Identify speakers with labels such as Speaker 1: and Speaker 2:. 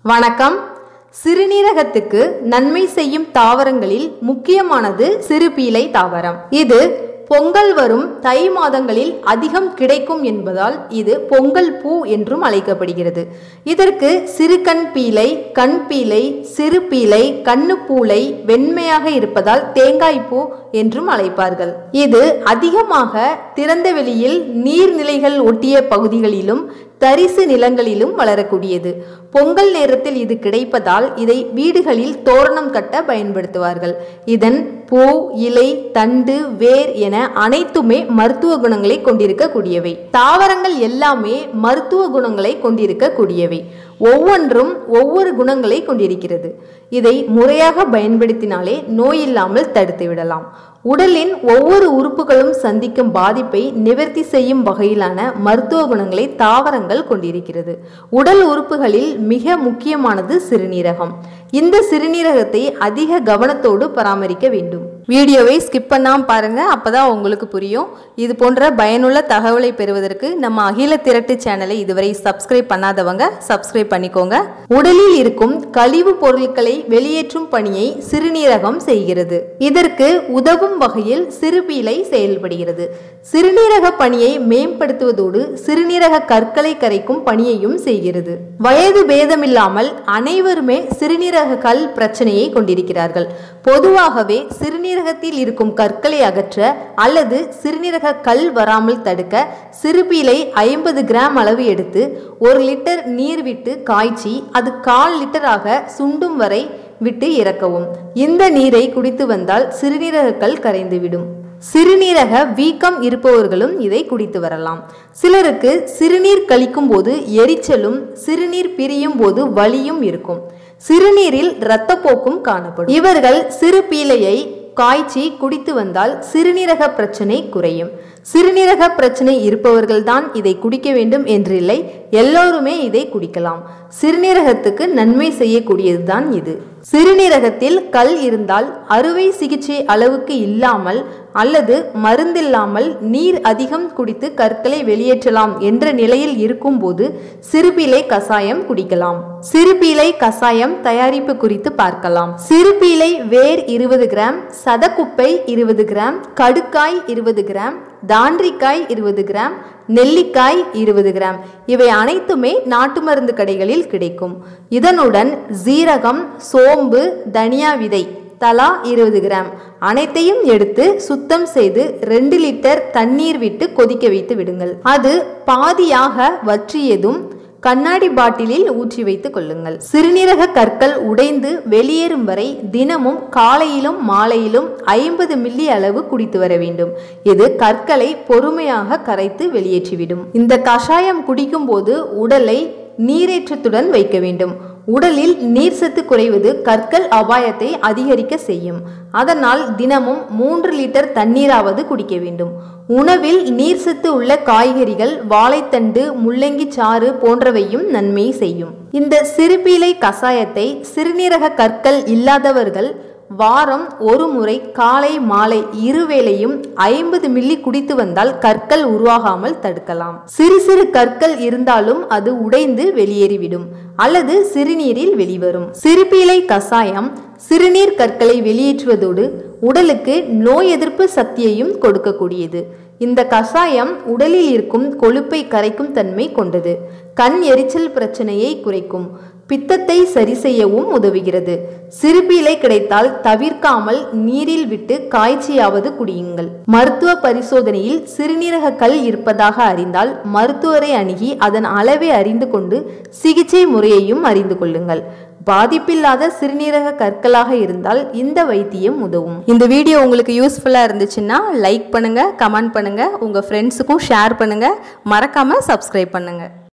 Speaker 1: வணக்கம் சிறுநீரகத்துக்கு நன்மை செய்யும் தாவரங்களில் முக்கியமானது சிறுபீலை தாவரம் இது பொங்கல் வரும் தை மாதங்களில் அதிகம் கிடைக்கும் என்பதால் இது பொங்கல் பூ என்றும் அழைக்கப்படுகிறது இதற்கு சிறுகண் பீலை கண் பீலை சிறு பீலை கண்ணுப்பூளை வெண்மையாக இருப்பதால் தேங்காய் பூ என்றும் அழைப்பார்கள் இது அதிகமாக திறந்த வெளியில் நீர்நிலைகள் ஒட்டிய பகுதிகளிலும் தரிசு நிலங்களிலும் வளரக்கூடியது பொங்கல் நேரத்தில் இது கிடைப்பதால் இதை வீடுகளில் தோரணம் கட்ட பயன்படுத்துவார்கள் இதன் பூ இலை தண்டு வேர் என அனைத்துமே மருத்துவ குணங்களை கொண்டிருக்கக்கூடியவை தாவரங்கள் எல்லாமே மருத்துவ குணங்களை கொண்டிருக்கக்கூடியவை ஒவ்வொன்றும் ஒவ்வொரு குணங்களை கொண்டிருக்கிறது இதை முறையாக பயன்படுத்தினாலே நோய் இல்லாமல் தடுத்து விடலாம் உடலின் ஒவ்வொரு உறுப்புகளும் சந்திக்கும் பாதிப்பை நிவர்த்தி செய்யும் வகையிலான மருத்துவ குணங்களை தாவரங்கள் கொண்டிருக்கிறது உடல் உறுப்புகளில் மிக முக்கியமானது சிறுநீரகம் இந்த சிறுநீரகத்தை அதிக கவனத்தோடு பராமரிக்க வேண்டும் வீடியோவை ஸ்கிப் பண்ணாம பாருங்க அப்பதான் உங்களுக்கு புரியும் இது போன்ற பயனுள்ள தகவலை பெறுவதற்கு நம்ம அகில திரட்டு சேனலை இதுவரை சப்ஸ்கிரைப் பண்ணாதவங்க சப்ஸ்கிரைப் பண்ணிக்கோங்க உடலில் இருக்கும் கழிவு பொருட்களை வெளியேற்றும் பணியை சிறுநீரகம் செய்கிறது இதற்கு உதவும் வகையில் சிறுபீலை செயல்படுகிறது சிறுநீரக பணியை மேம்படுத்துவதோடு சிறுநீரக கற்களை கரைக்கும் பணியையும் செய்கிறது வயது பேதமில்லாமல் அனைவருமே சிறுநீரக கல் பிரச்சனையை கொண்டிருக்கிறார்கள் பொதுவாகவே சிறுநீரகத்தில் இருக்கும் கற்களை அகற்ற அல்லது சிறுநீரக கல் வராமல் தடுக்க சிறுபீலை ஐம்பது கிராம் அளவு எடுத்து ஒரு லிட்டர் நீர் விட்டு காய்ச்சி அது கால் லிட்டராக சுண்டும் வரை விட்டு இறக்கவும் இந்த நீரை குடித்து வந்தால் சிறுநீரக கல் கரைந்துவிடும் சிறுநீரக வீக்கம் இருப்பவர்களும் இதை குடித்து வரலாம் சிலருக்கு சிறுநீர் கழிக்கும் போது எரிச்சலும் சிறுநீர் பிரியும் போது வலியும் இருக்கும் சிறுநீரில் இரத்தப்போக்கும் காணப்படும் இவர்கள் சிறு பீலையை காய்ச்சி குடித்து வந்தால் சிறுநீரக பிரச்சனை குறையும் சிறுநீரக பிரச்சனை இருப்பவர்கள்தான் இதை குடிக்க வேண்டும் என்றில்லை எல்லோருமே இதை குடிக்கலாம் சிறுநீரகத்துக்கு நன்மை செய்யக்கூடியதுதான் இது சிறுநீரகத்தில் கல் இருந்தால் அறுவை சிகிச்சை அளவுக்கு இல்லாமல் அல்லது மருந்தில்லாமல் நீர் அதிகம் குடித்து கற்களை வெளியேற்றலாம் என்ற நிலையில் இருக்கும்போது சிறுபீலை கசாயம் குடிக்கலாம் சிறுபீலை கசாயம் தயாரிப்பு குறித்து பார்க்கலாம் சிறுபீலை வேர் இருபது கிராம் சதக்குப்பை இருபது கிராம் கடுக்காய் இருபது கிராம் தாண்டிக்காய் இருபது கிராம் நெல்லிக்காய் இருபது கிராம் இவை அனைத்துமே நாட்டு மருந்து கடைகளில் கிடைக்கும் இதனுடன் சீரகம் சோம்பு தனியா விதை தலா இருபது கிராம் அனைத்தையும் எடுத்து சுத்தம் செய்து ரெண்டு லிட்டர் தண்ணீர் விட்டு கொதிக்க வைத்து விடுங்கள் அது பாதியாக வற்றியதும் கண்ணாடி பாட்டிலில் ஊற்றி வைத்துக் கொள்ளுங்கள் சிறுநீரக கற்கள் உடைந்து வெளியேறும் வரை தினமும் காலையிலும் மாலையிலும் ஐம்பது மில்லி அளவு குடித்து வர வேண்டும் இது கற்களை பொறுமையாக கரைத்து வெளியேற்றிவிடும் இந்த கஷாயம் குடிக்கும் போது உடலை நீரேற்றத்துடன் வைக்க வேண்டும் உடலில் நீர் சத்து குறைவது கற்கள் அபாயத்தை அதிகரிக்க செய்யும் அதனால் தினமும் மூன்று லிட்டர் தண்ணீராவது குடிக்க வேண்டும் உணவில் நீர் சத்து உள்ள காய்கறிகள் வாழைத்தண்டு முள்ளங்கி சாறு போன்றவையும் நன்மை செய்யும் இந்த சிறுபீலை கசாயத்தை சிறுநீரக கற்கள் இல்லாதவர்கள் வாரம் ஒரு முறை காலை மாலை இருவேளையும் ஐம்பது மில்லி குடித்து வந்தால் கற்கள் உருவாகாமல் தடுக்கலாம் சிறு சிறு கற்கள் இருந்தாலும் அது உடைந்து வெளியேறிவிடும் அல்லது சிறுநீரில் வெளிவரும் சிறுபீலை கசாயம் சிறுநீர் கற்களை வெளியேற்றுவதோடு உடலுக்கு நோய் எதிர்ப்பு சக்தியையும் கொடுக்கக்கூடியது இந்த கஷாயம் உடலில் இருக்கும் கொழுப்பை கரைக்கும் தன்மை கொண்டது கண் எரிச்சல் பிரச்சனையை குறைக்கும் பித்தத்தை சரி செய்யவும் உதவுகிறது சிறுபீலை கிடைத்தால் தவிர்க்காமல் நீரில் விட்டு காய்ச்சியாவது குடியுங்கள் மருத்துவ பரிசோதனையில் சிறுநீரக கல் இருப்பதாக அறிந்தால் மருத்துவரை அணுகி அதன் அளவை அறிந்து கொண்டு சிகிச்சை முறையையும் அறிந்து கொள்ளுங்கள் பாதிப்பில்லாத சிறுநீரக கற்களாக இருந்தால் இந்த வைத்தியம் உதவும் இந்த வீடியோ உங்களுக்கு யூஸ்ஃபுல்லாக இருந்துச்சுன்னா லைக் பண்ணுங்க கமெண்ட் பண்ணுங்க உங்க ஃப்ரெண்ட்ஸுக்கும் ஷேர் பண்ணுங்க மறக்காம சப்ஸ்கிரைப் பண்ணுங்க